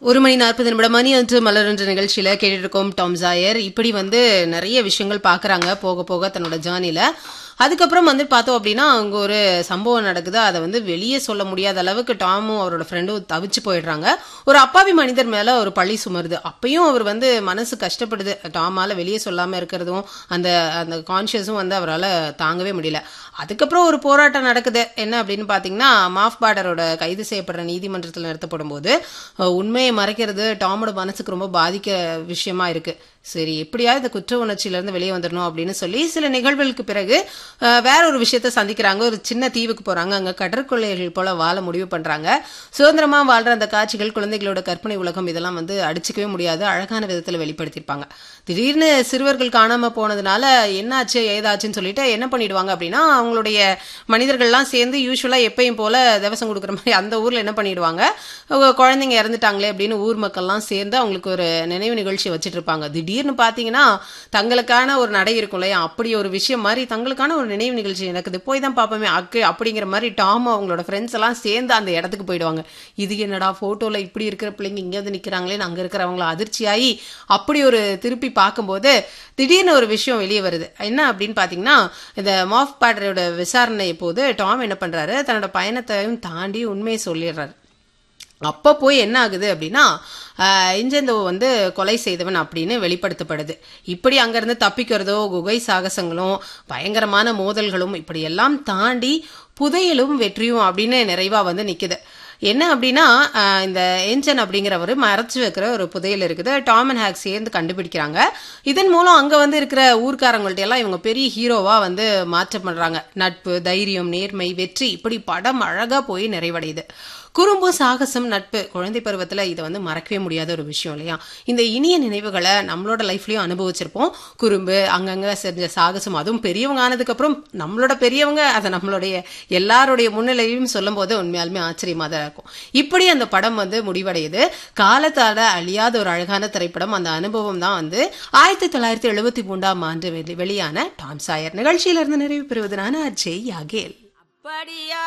ஒரு மணி நாற்பது நிமிடம் மணி அன்று மலரன்ற நிகழ்ச்சியில கேட்டுட்டு இருக்கோம் டாம் ஜாயர் இப்படி வந்து நிறைய விஷயங்கள் பாக்குறாங்க போக போக தன்னோட ஜேர்னில அதுக்கப்புறம் வந்து பார்த்தோம் அப்படின்னா அங்க ஒரு சம்பவம் நடக்குது அதை வந்து வெளியே சொல்ல முடியாத அளவுக்கு டாமும் அவரோட ஃப்ரெண்டும் தவிச்சு போயிடுறாங்க ஒரு அப்பாவி மனிதர் மேல ஒரு பழி சுமருது அப்பயும் அவர் வந்து மனசு கஷ்டப்படுது டாமால வெளியே சொல்லாம இருக்கிறதும் அந்த அந்த கான்சியஸும் வந்து அவரால் தாங்கவே முடியல அதுக்கப்புறம் ஒரு போராட்டம் நடக்குது என்ன அப்படின்னு பாத்தீங்கன்னா மாஃப் பார்டரோட கைது செய்யப்படுற நீதிமன்றத்தில் நிறுத்தப்படும் போது அஹ், உண்மையை மறைக்கிறது டாமோட மனசுக்கு ரொம்ப பாதிக்க விஷயமா இருக்கு சரி எப்படியாவது இந்த குற்ற உணர்ச்சியில இருந்து வெளியே வந்துடணும் அப்படின்னு சொல்லி சில நிகழ்வுகளுக்கு பிறகு அஹ், வேற ஒரு விஷயத்த சந்திக்கிறாங்க ஒரு சின்ன தீவுக்கு போறாங்க அங்க கடற்கொள்ளையர்கள் போல வாழ முடிவு பண்றாங்க சுதந்திரமா வாழ்ற அந்த காட்சிகள் குழந்தைகளோட கற்பனை உலகம் இதெல்லாம் வந்து அடிச்சுக்கவே முடியாது அழகான விதத்துல வெளிப்படுத்தியிருப்பாங்க திடீர்னு சிறுவர்கள் காணாம போனதுனால என்னாச்சு ஏதாச்சுன்னு சொல்லிட்டு என்ன பண்ணிடுவாங்க அப்படின்னா அவங்களுடைய மனிதர்கள்லாம் சேர்ந்து யூஸ்வலா எப்பயும் போல தேவசம் கொடுக்குற மாதிரி அந்த ஊர்ல என்ன பண்ணிடுவாங்க அவங்க குழந்தைங்க இறந்துட்டாங்களே அப்படின்னு ஊர் மக்கள்லாம் சேர்ந்து அவங்களுக்கு ஒரு நினைவு நிகழ்ச்சி வச்சுட்டு இருப்பாங்க திடீர்னு பாத்தீங்கன்னா தங்களுக்கான ஒரு நடை இருக்கும் இல்லையா அப்படி ஒரு விஷயம் மாதிரி தங்களுக்கான ஒரு நினைவு நிகழ்ச்சி நடக்குது போய் தான் பார்ப்போமே அக்கு அப்படிங்கிற மாதிரி டாம் அவங்களோட ஃப்ரெண்ட்ஸ் எல்லாம் சேர்ந்து அந்த இடத்துக்கு போயிடுவாங்க இது என்னடா போட்டோல இப்படி இருக்கிற பிள்ளைங்க இங்க வந்து நிக்கிறாங்களேன்னு அங்க இருக்கிறவங்கள அதிர்ச்சியாகி அப்படி ஒரு திருப்பி பார்க்கும்போது திடீர்னு ஒரு விஷயம் வெளியே வருது என்ன அப்படின்னு பாத்தீங்கன்னா இந்த மாஃப் பேட்டரோட விசாரணை போது டாம் என்ன பண்றாரு தன்னோட பயணத்தையும் தாண்டி உண்மையை சொல்லிடுறாரு அப்போ போய் என்ன ஆகுது அப்படின்னா ஆஹ், இஞ்சந்தோ வந்து கொலை செய்தவன் அப்படின்னு வெளிப்படுத்தப்படுது இப்படி அங்கிருந்து தப்பிக்கிறதோ குகை சாகசங்களும் பயங்கரமான மோதல்களும் இப்படி எல்லாம் தாண்டி புதையலும் வெற்றியும் அப்படின்னு நிறைவா வந்து நிக்குது என்ன அப்படின்னா ஆஹ், இந்த என்ஜன் அப்படிங்கிறவர் மறைச்சு வைக்கிற ஒரு புதையல் இருக்குது டாம் அண்ட் ஹேக் சேர்ந்து கண்டுபிடிக்கிறாங்க இதன் மூலம் அங்க வந்து இருக்கிற ஊர்க்காரங்கள்ட்ட எல்லாம் இவங்க பெரிய ஹீரோவா வந்து மாற்றம் பண்றாங்க நட்பு தைரியம் நேர்மை வெற்றி இப்படி படம் அழகா போய் நிறைவடையுது குறும்பு சாகசம் நட்பு குழந்தை பருவத்துல இதை வந்து மறக்கவே முடியாத ஒரு விஷயம் இல்லையா இந்த இனிய நினைவுகளை நம்மளோட லைஃப்லயும் அனுபவிச்சிருப்போம் குறும்பு அங்கங்க செஞ்ச சாகசம் அதுவும் பெரியவங்க ஆனதுக்கு அப்புறம் நம்மளோட பெரியவங்க அதை நம்மளுடைய எல்லாருடைய முன்னிலையும் சொல்லும் போது உண்மையாலுமே ஆச்சரியமா தான் இருக்கும் இப்படி அந்த படம் வந்து முடிவடையுது காலத்தால அழியாத ஒரு அழகான திரைப்படம் அந்த அனுபவம் தான் வந்து ஆயிரத்தி தொள்ளாயிரத்தி எழுபத்தி மூன்றாம் ஆண்டு வெளி- வெளியான டாம் சாயர் நிகழ்ச்சியிலிருந்து நிறைவு பெறுவது நான் அஜய் யாகேல் அப்படியா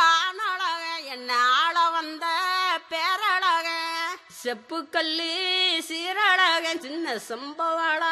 ஆணழக என்ன ஆள வந்த பேரழக செப்புக்கல்லி சீரழக சின்ன சம்பவள